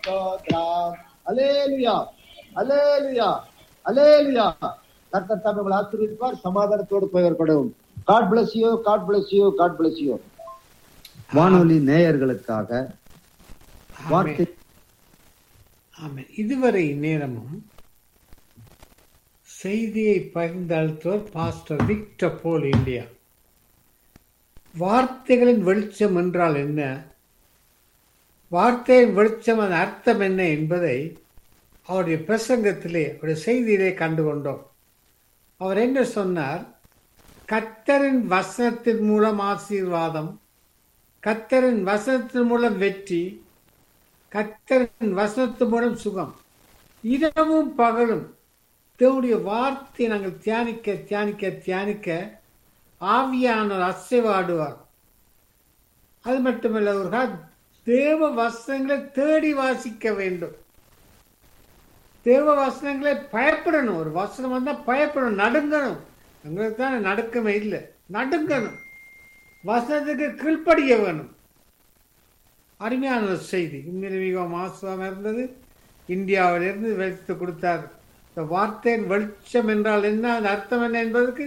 ஸ்தோத்ரம் alleluia alleluia alleluia கர்த்தர் தாமே உங்களை ஆசீர்வதிப்பார் சமாதானத்தோடு பெயர்படும் God bless you God bless you God bless you வானொலி நேயர்களுக்காக வார்த்தை ஆமென் இதுவரை நேரமும் செய்தியை பகிர்ந்தளித்தவர் பாஸ்டர் விக்டர் போல் இந்தியா வார்த்தைகளின் வெளிச்சம் என்றால் என்ன வார்த்தையின் வெளிச்சம் அதன் அர்த்தம் என்ன என்பதை அவருடைய பிரசங்கத்திலே அவருடைய செய்தியிலே கண்டுகொண்டோம் அவர் என்ன சொன்னார் கத்தரின் வசனத்தின் மூலம் ஆசீர்வாதம் கத்தரின் வசனத்தின் மூலம் வெற்றி கத்தரின் வசனத்தின் மூலம் சுகம் இரவும் பகலும் தேவனுடைய வார்த்தையை நாங்கள் தியானிக்க தியானிக்க தியானிக்க ஆவியானவர் அசைவாடுவார் அது மட்டுமல்ல ஒரு கால் தேவ வசனங்களை தேடி வாசிக்க வேண்டும் தேவ வசனங்களை பயப்படணும் ஒரு வசனம் வந்தா பயப்படணும் நடுங்கணும் எங்களுக்கு தான் நடுக்கமே இல்லை நடுங்கணும் வசனத்துக்கு கீழ்ப்படிய வேணும் அருமையான ஒரு செய்தி உண்மையிலே மிகவும் ஆசுவமாக இருந்தது இந்தியாவிலிருந்து வெளித்து கொடுத்தார் இந்த வார்த்தையின் வெளிச்சம் என்றால் என்ன அது அர்த்தம் என்ன என்பதற்கு